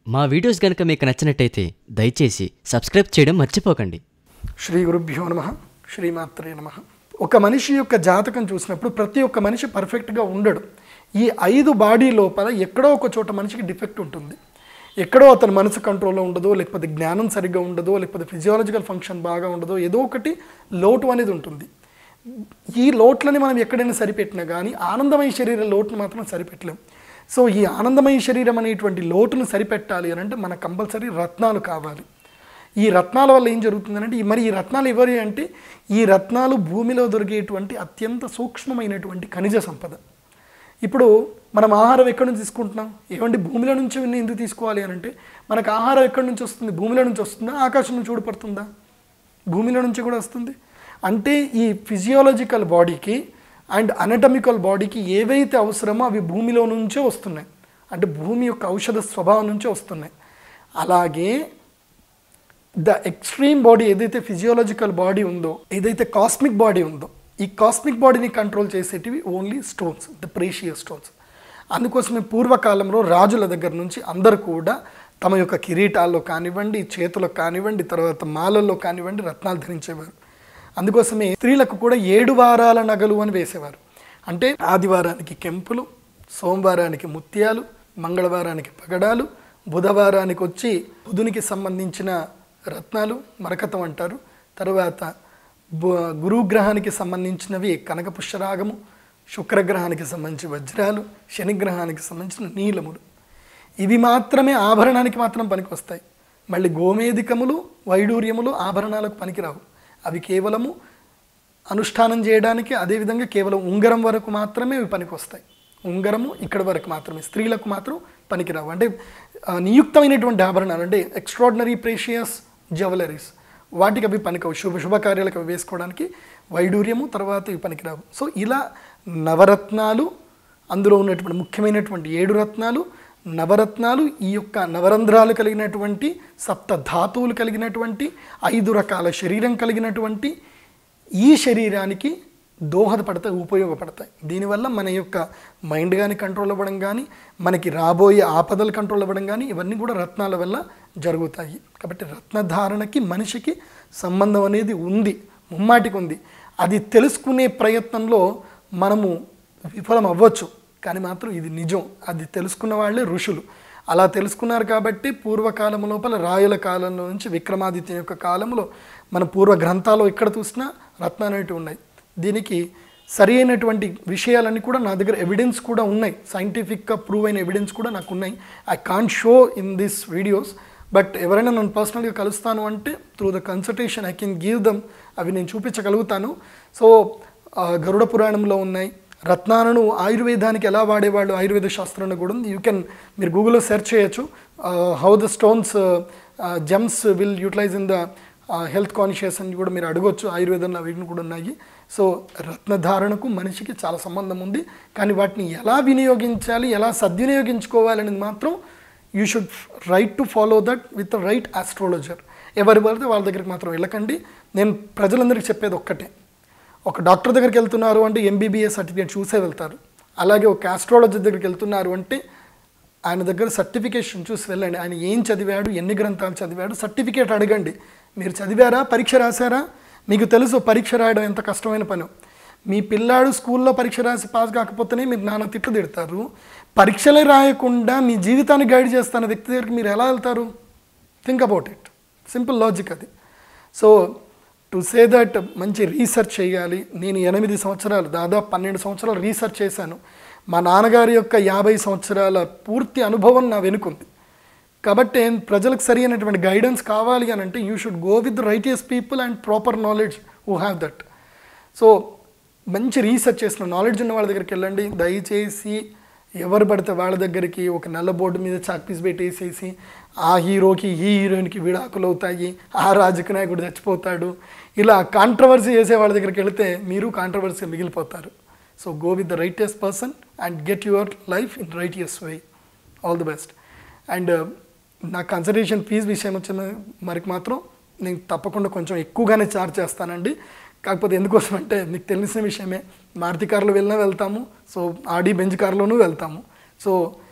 మా వీడియోస్ కనుక మీకు నచ్చినట్టయితే దయచేసి సబ్స్క్రైబ్ చేయడం మర్చిపోకండి శ్రీ గురుభ్యో నమ శ్రీమాత్రే నమ ఒక మనిషి యొక్క జాతకం చూసినప్పుడు ప్రతి ఒక్క మనిషి పర్ఫెక్ట్గా ఉండడు ఈ ఐదు బాడీ లోపల ఎక్కడో ఒక చోట మనిషికి డిఫెక్ట్ ఉంటుంది ఎక్కడో అతని మనసు కంట్రోల్లో ఉండదో లేకపోతే జ్ఞానం సరిగ్గా ఉండదో లేకపోతే ఫిజియాలజికల్ ఫంక్షన్ బాగా ఉండదో ఏదో ఒకటి లోటు అనేది ఉంటుంది ఈ లోట్లని మనం ఎక్కడైనా సరిపెట్టినా కానీ ఆనందమయ శరీర లోటును మాత్రం సరిపెట్టలేం సో ఈ ఆనందమయ శరీరం అనేటువంటి లోటును సరిపెట్టాలి అని అంటే మనకు కంపల్సరీ రత్నాలు కావాలి ఈ రత్నాల వల్ల ఏం జరుగుతుందంటే ఈ- మరి ఈ రత్నాలు ఎవరి అంటే ఈ రత్నాలు భూమిలో దొరికేటువంటి అత్యంత సూక్ష్మమైనటువంటి ఖనిజ సంపద ఇప్పుడు మనం ఆహారం ఎక్కడి నుంచి తీసుకుంటున్నాం ఏమంటే భూమిలో నుంచి ఇవన్నీ ఎందుకు తీసుకోవాలి అని అంటే మనకు ఆహారం ఎక్కడి నుంచి వస్తుంది భూమిలో నుంచి వస్తుందా ఆకాశం నుంచి ఊడిపడుతుందా భూమిలో నుంచి కూడా వస్తుంది అంటే ఈ ఫిజియాలజికల్ బాడీకి అండ్ అనటమికల్ బాడీకి ఏవైతే అవసరమో అవి భూమిలో నుంచే వస్తున్నాయి అంటే భూమి యొక్క ఔషధ స్వభావం నుంచే వస్తున్నాయి అలాగే ద ఎక్స్ట్రీమ్ బాడీ ఏదైతే ఫిజియోలాజికల్ బాడీ ఉందో ఏదైతే కాస్మిక్ బాడీ ఉందో ఈ కాస్మిక్ బాడీని కంట్రోల్ చేసేటివి only stones the precious stones అందుకోసమే పూర్వకాలంలో రాజుల దగ్గర నుంచి అందరు కూడా తమ యొక్క కిరీటాల్లో కానివ్వండి చేతులకు కానివ్వండి తర్వాత మాలల్లో కానివ్వండి రత్నాలు ధరించేవారు అందుకోసమే స్త్రీలకు కూడా ఏడు వారాల నగలు అని వేసేవారు అంటే ఆదివారానికి కెంపులు సోమవారానికి ముత్యాలు మంగళవారానికి పగడాలు బుధవారానికి వచ్చి బుధునికి సంబంధించిన రత్నాలు మరకతం అంటారు తర్వాత బు- గురుగ్రహానికి సంబంధించినవి కనక పుష్యరాగము శుక్రగ్రహానికి సంబంధించి వజ్రాలు శనిగ్రహానికి సంబంధించిన నీలములు ఇవి మాత్రమే ఆభరణానికి మాత్రం పనికొస్తాయి మళ్ళీ గోమేధికములు వైడూర్యములు ఆభరణాలకు పనికిరావు అవి కేవలము అనుష్ఠానం చేయడానికి అదేవిధంగా కేవలం ఉంగరం వరకు మాత్రమే ఇవి పనికొస్తాయి ఉంగరము ఇక్కడ వరకు మాత్రమే స్త్రీలకు మాత్రం పనికిరావు అంటే ఆ, నియుక్తమైనటువంటి ఆభరణాలు అంటే ఎక్స్ట్రాడినరీ ప్రేషియస్ జ్యువెలరీస్ వాటికి అవి పనికవు శుభ శుభకార్యాలకు అవి వేసుకోవడానికి వైడూర్యము తర్వాత ఇవి పనికిరావు సో ఇలా నవరత్నాలు అందులో ఉన్నటువంటి ముఖ్యమైనటువంటి ఏడు రత్నాలు నవరత్నాలు ఈ యొక్క నవరంధ్రాలు కలిగినటువంటి సప్త ధాతువులు కలిగినటువంటి ఐదు రకాల శరీరం కలిగినటువంటి ఈ శరీరానికి దోహదపడతాయి ఉపయోగపడతాయి దీనివల్ల మన యొక్క మైండ్ కానీ కంట్రోల్ అవ్వడం కానీ మనకి రాబోయే ఆపదలు కంట్రోల్ అవ్వడం కానీ ఇవన్నీ కూడా రత్నాల వల్ల జరుగుతాయి కాబట్టి రత్నధారణకి మనిషికి సంబంధం అనేది ఉంది ముమ్మాటికి ఉంది అది తెలుసుకునే ప్రయత్నంలో మనము విఫలం అవ్వచ్చు కానీ మాత్రం ఇది నిజం అది తెలుసుకున్న వాళ్ళే ఋషులు అలా తెలుసుకున్నారు కాబట్టి పూర్వకాలం లోపల రాయుల కాలంలో నుంచి విక్రమాదిత్య యొక్క కాలంలో మన పూర్వ గ్రంథాలు ఎక్కడ చూసినా రత్నాలు అనేటివి ఉన్నాయి దీనికి సరి అయినటువంటి విషయాలన్నీ కూడా నా దగ్గర ఎవిడెన్స్ కూడా ఉన్నాయి సైంటిఫిక్గా ప్రూవ్ అయిన ఎవిడెన్స్ కూడా నాకు ఉన్నాయి I can't show in this videos but ఎవరైనా నన్ను పర్సనల్గా కలుస్తాను అంటే through the consultation I can give them అవి నేను చూపించగలుగుతాను సో ఆ, గరుడ పురాణంలో ఉన్నాయి రత్నాలను ఆయుర్వేదానికి ఎలా వాడేవాళ్ళు ఆయుర్వేద శాస్త్రంలో కూడా ఉంది యూ కెన్ మీరు గూగుల్లో సెర్చ్ చేయొచ్చు how the stones gems will utilize in the health conscious అని కూడా మీరు అడగొచ్చు ఆయుర్వేదంలో వీటిని కూడా ఉన్నాయి సో రత్నధారణకు మనిషికి చాలా సంబంధం ఉంది కానీ వాటిని ఎలా వినియోగించాలి ఎలా సద్వినియోగించుకోవాలి అనేది మాత్రం you should right to follow that with right astrologer ఎవరి పడితే వాళ్ళ దగ్గరికి మాత్రం వెళ్ళకండి నేను ప్రజలందరికీ చెప్పేది ఒక్కటే ఒక డాక్టర్ దగ్గరికి వెళ్తున్నారు అంటే ఎంబీబీఎస్ సర్టిఫికేట్ చూసే వెళ్తారు అలాగే ఒక ఆస్ట్రాలజర్ దగ్గరికి వెళ్తున్నారు అంటే ఆయన దగ్గర సర్టిఫికేషన్ చూసి వెళ్ళండి ఆయన ఏం చదివాడు ఎన్ని గ్రంథాలు చదివాడు సర్టిఫికేట్ అడగండి మీరు చదివారా పరీక్ష రాశారా మీకు తెలుసు పరీక్ష రాయడం ఎంత కష్టమైన పని మీ పిల్లాడు స్కూల్లో పరీక్ష రాసి పాస్ కాకపోతేనే మీరు నాన్న తిట్లు తిడతారు పరీక్షలే రాయకుండా మీ జీవితాన్ని గైడ్ చేస్తున్న వ్యక్తి దగ్గరికి మీరు ఎలా వెళ్తారు think about it simple logic అది సో టు సే దట్ మంచి రీసెర్చ్ చేయాలి నేను ఎనిమిది సంవత్సరాలు దాదాపు పన్నెండు సంవత్సరాలు రీసెర్చ్ చేశాను మా నాన్నగారి యొక్క యాభై సంవత్సరాల పూర్తి అనుభవం నా వెనుకుంది కాబట్టి ప్రజలకు సరి అయినటువంటి గైడెన్స్ కావాలి అని అంటే you should go with righteous people and proper knowledge who have that so మంచి రీసెర్చ్ చేసిన నాలెడ్జ్ ఉన్న వాళ్ళ దగ్గరికి వెళ్ళండి దయచేసి ఎవరు పడితే వాళ్ళ దగ్గరికి ఒక నల్ల బోర్డు మీద చాక్ పీస్ పెట్టేసేసి ఆ హీరోకి ఈ హీరోయిన్కి విడాకులు అవుతాయి ఆ రాజకీయ నాయకుడు చచ్చిపోతాడు ఇలా కాంట్రవర్సీ చేసే వాళ్ళ దగ్గరికి వెళితే మీరు కాంట్రవర్సీ మిగిలిపోతారు so go with the righteous person and get your life in righteous way all the best and నా కన్సల్టేషన్ ఫీజు విషయం వచ్చిన మరికి మాత్రం నేను తప్పకుండా కొంచెం ఎక్కువగానే ఛార్జ్ చేస్తానండి కాకపోతే ఎందుకోసం అంటే మీకు తెలిసిన విషయమే మారుతి కార్లో వెళ్ళినా వెళ్తాము సో ఆడి బెంజ్ కార్లోనూ వెళ్తాము సో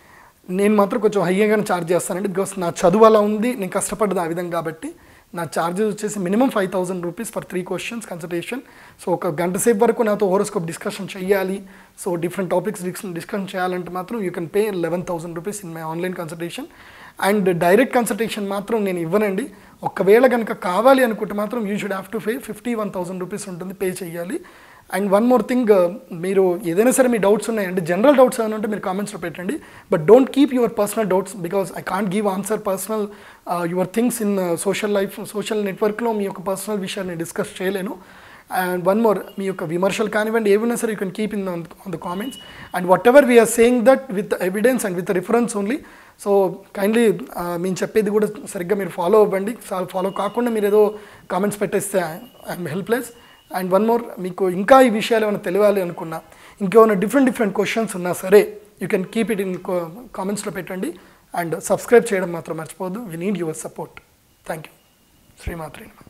నేను మాత్రం కొంచెం హైగానే ఛార్జ్ చేస్తానండి బికాస్ నా చదువు అలా ఉంది నేను కష్టపడ్డది ఆ విధంగా కాబట్టి నా ఛార్జెస్ వచ్చేసి minimum five thousand rupees for three questions consultation so ఒక గంట సేపు వరకు నాతో హోరోస్కోప్ డిస్కషన్ చేయాలి సో డిఫరెంట్ టాపిక్స్ డిస్కషన్ చేయాలంటే మాత్రం you can pay eleven thousand rupees in my online consultation and direct consultation మాత్రం నేను ఇవ్వనండి ఒకవేళ కనుక కావాలి అనుకుంటే మాత్రం you should have to pay fifty one thousand rupees ఉంటుంది పే చేయాలి అండ్ వన్ మోర్ థింగ్ మీరు ఏదైనా సరే మీ డౌట్స్ ఉన్నాయండి జనరల్ డౌట్స్ ఏమైనా ఉంటే మీరు కామెంట్స్లో పెట్టండి but don't keep your personal doubts because I can't give answer personal your things in social life social నెట్వర్క్లో మీ యొక్క పర్సనల్ విషయాన్ని డిస్కస్ చేయలేను అండ్ వన్ మోర్ మీ యొక్క విమర్శలు కానివ్వండి ఏమైనా సరే you can keep in on the comments and whatever we're saying that with evidence and with reference only so kindly మేము చెప్పేది కూడా సరిగ్గా మీరు ఫాలో అవ్వండి ఫాలో కాకుండా మీరు ఏదో కామెంట్స్ పెట్టేస్తే I'm helpless and one more మీకు ఇంకా ఈ విషయాలు ఏమైనా తెలియాలి అనుకున్నా ఇంకేమైనా డిఫరెంట్ డిఫరెంట్ క్వశ్చన్స్ ఉన్నా సరే you can keep it in కామెంట్స్లో పెట్టండి అండ్ సబ్స్క్రైబ్ చేయడం మాత్రం మర్చిపోవద్దు we need your support thank you శ్రీమాత్రి నమః